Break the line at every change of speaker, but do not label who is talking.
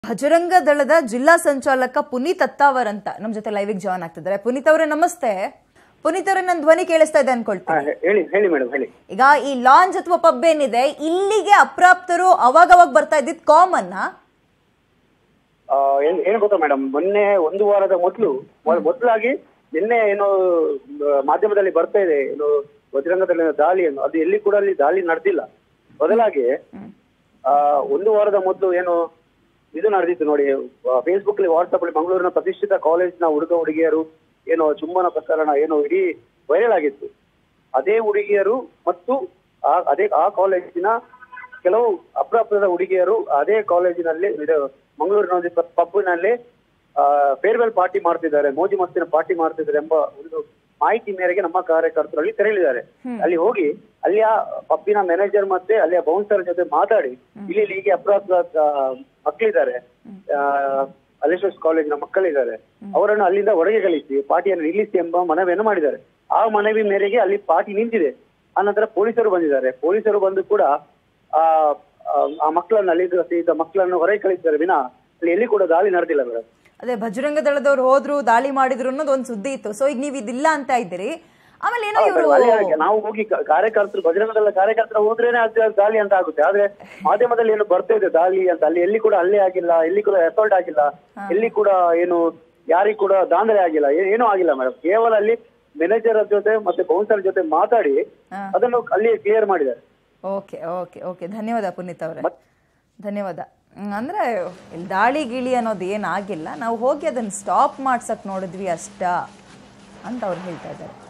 ಭಜರಂಗ ದಳದ ಜಿಲ್ಲಾ ಸಂಚಾಲಕ ಪುನೀತ್ ಅತ್ತಾವರ್ ಅಂತ ನಮ್ಮ ಜೊತೆ ಲೈವಿಗೆ ಜಾಯ್ನ್ ಆಗ್ತಿದ್ದಾರೆ ಪುನೀತ್ ಅವರೇ ನಮಸ್ತೆ ಪುನೀತ್ ಅವರೇ ನನ್ನ ಧ್ವನಿ ಕೇಳಿಸ್ತಾ ಇದೆ
ಹಾ,
ಅನ್ಕೊಳ್ತೀನಿ
ಹೇ- ಹೇಳಿ ಹೇಳಿ ಮೇಡಮ್ ಹೇಳಿ
ಈಗ ಈ ಲಾಂಜ್ ಅಥವಾ ಪಬ್ ಏನಿದೆ ಇಲ್ಲಿಗೆ ಅಪ್ರಾಪ್ತರು ಅವಾಗವಾಗ ಬರ್ತಾ ಇದ್ದಿದ್ ಕಾಮನ್
ಆ, ಏನ್ ಏನ್ ಗೊತ್ತಾ ಮೇಡಮ್ ಮೊನ್ನೆ ಒಂದು ವಾರದ ಮೊದಲು ಮೊದಲಾಗಿ ನಿನ್ನೆ ಏನು ಆ, ಮಾಧ್ಯಮದಲ್ಲಿ ಬರ್ತಾ ಇದೆ ಏನು ವಜ್ರಂಗದಲ್ಲಿ ದಾಳಿ ಏನು ಅದು ಎಲ್ಲಿ ಕೂಡ ಅಲ್ಲಿ ದಾಳಿ ನಡೆದಿಲ್ಲ ಬದಲಾಗಿ ಆ, ಒಂದು ವಾರದ ಮೊದಲು ಏನು ಇದು ನಡೆದಿತ್ತು ನೋಡಿ ಫೇಸ್ಬುಕ್ ಅಲ್ಲಿ ವಾಟ್ಸ್ಆಪ್ ಅಲ್ಲಿ ಮಂಗಳೂರಿನ ಪ್ರತಿಷ್ಠಿತ ಕಾಲೇಜಿನ ಹುಡುಗ ಹುಡುಗಿಯರು ಏನು ಚುಂಬನ ಪ್ರಕರಣ ಏನು ಇಡೀ ವೈರಲ್ ಆಗಿತ್ತು ಅದೇ ಹುಡುಗಿಯರು ಮತ್ತು ಆ- ಅದೇ ಆ ಕಾಲೇಜಿನ ಕೆಲವು ಅಪ್ರಾಪ್ತದ ಹುಡುಗಿಯರು ಅದೇ ಕಾಲೇಜಿನಲ್ಲಿ ಇದು ಮಂಗಳೂರಿನ ಒಂದು ಪಬ್ಬಿನಲ್ಲಿ ಫೇರ್ವೆಲ್ ಪಾರ್ಟಿ ಮಾಡ್ತಿದ್ದಾರೆ ಮೋಜಿ ಮಸ್ತಿನ ಪಾರ್ಟಿ ಮಾಡ್ತಿದ್ದಾರೆ ಎಂಬ ಒಂದು ಮಾಹಿತಿ ಮೇರೆಗೆ ನಮ್ಮ ಕಾರ್ಯಕರ್ತರು ಅಲ್ಲಿ ತೆರಳಿದ್ದಾರೆ ಅಲ್ಲಿ ಹೋಗಿ ಅಲ್ಲಿಯ ಪಬ್ಬಿನ ಮ್ಯಾನೇಜರ್ ಮತ್ತೆ ಅಲ್ಲಿಯ ಬೌನ್ಸರ್ ಜೊತೆ ಮಾತಾಡಿ ಇಲ್ಲಿ ಹೀಗೆ ಅಪ್ರಾಪ್ತ ಆ, ಮಕ್ಕಳಿದ್ದಾರೆ ಅಲೇಶ್ವರ್ಸ್ ಕಾಲೇಜಿನ ಮಕ್ಕಳಿದ್ದಾರೆ ಅವರನ್ನು ಅಲ್ಲಿಂದ ಹೊರಗೆ ಕಳಿಸಿ ಪಾರ್ಟಿಯನ್ನು ನಿಲ್ಲಿಸಿ ಎಂಬ ಮನವಿಯನ್ನು ಮಾಡಿದ್ದಾರೆ ಆ ಮನವಿ ಮೇರೆಗೆ ಅಲ್ಲಿ ಪಾರ್ಟಿ ನಿಂತಿದೆ ಆನಂತರ ಪೊಲೀಸರು ಬಂದಿದ್ದಾರೆ ಪೊಲೀಸರು ಬಂದು ಕೂಡ ಆ ಆ- ಆ ಮಕ್ಕಳನ್ನು ಅಲ್ಲಿ ಇದ್ದ ಮಕ್ಕಳನ್ನು ಹೊರಗೆ ಕಳಿಸಿದ್ದಾರೆ ವಿನ ಅಲ್ಲಿ ಎಲ್ಲಿ ಕೂಡ ದಾಳಿ ನಡೆದಿಲ್ಲ ಮೇಡಮ್
ಅದೇ ಭಜರಂಗ ದಳದವ್ರು ಹೋದ್ರು ದಾಳಿ ಮಾಡಿದ್ರು ಅನ್ನೋದು ಒಂದು ಸುದ್ದಿ ಇತ್ತು ಸೊ ಈಗ ನೀವು ಇದಿಲ್ಲ ಅಂತ ಇದ್ದೀರಿ ಆಮೇಲೆ ಏನೋ ಇವರು
ಅಲ್ಲಿ ಹಾಗೆ ನಾವು ಹೋಗಿ ಕ- ಕಾರ್ಯಕರ್ತರು ಬಜರಂಗದಲ್ಲ ಕಾರ್ಯಕರ್ತರು ಹೋದ್ರೇನೆ ಅದು ದಾಳಿ ಅಂತ ಆಗುತ್ತೆ ಆದ್ರೆ ಮಾಧ್ಯಮದಲ್ಲಿ ಏನು ಬರ್ತಾ ಇದೆ ದಾಳಿ ಅಂತ ಅಲ್ಲಿ ಎಲ್ಲಿ ಕೂಡ ಹಲ್ಲೆ ಆಗಿಲ್ಲ ಎಲ್ಲಿ ಕೂಡ ಅಸಾಲ್ಟ್ ಆಗಿಲ್ಲ ಎಲ್ಲಿ ಕೂಡ ಏನು ಯಾರಿಗೂ ಕೂಡ ದಾಂಧಲೆ ಆಗಿಲ್ಲ ಏ- ಏನೂ ಆಗಿಲ್ಲ ಮೇಡಮ್ ಕೇವಲ ಅಲ್ಲಿ ಮ್ಯಾನೇಜರ್ ಜೊತೆ ಮತ್ತೆ ಬೌನ್ಸರ್ ಜೊತೆ ಮಾತಾಡಿ ಅದನ್ನು ಅಲ್ಲಿ ಕ್ಲಿಯರ್ ಮಾಡಿದ್ದಾರೆ
ಓಕೆ ಓಕೆ ಓಕೆ ಧನ್ಯವಾದ ಪುನೀತ್ ಅವರೇ ಧನ್ಯವಾದ ಹ್ಮ್, ಅಂದ್ರೆ ಇಲ್ಲಿ ದಾಳಿ ಗಿಳಿ ಅನ್ನೋದು ಏನಾಗಿಲ್ಲ ನಾವು ಹೋಗಿ ಅದನ್ನ ಸ್ಟಾಪ್ ಮಾಡ್ಸಕ್ ನೋಡಿದ್ವಿ ಅಷ್ಟ ಅಂತ ಅವ್ರು ಹೇಳ್ತಾ ಇದ್ದಾರೆ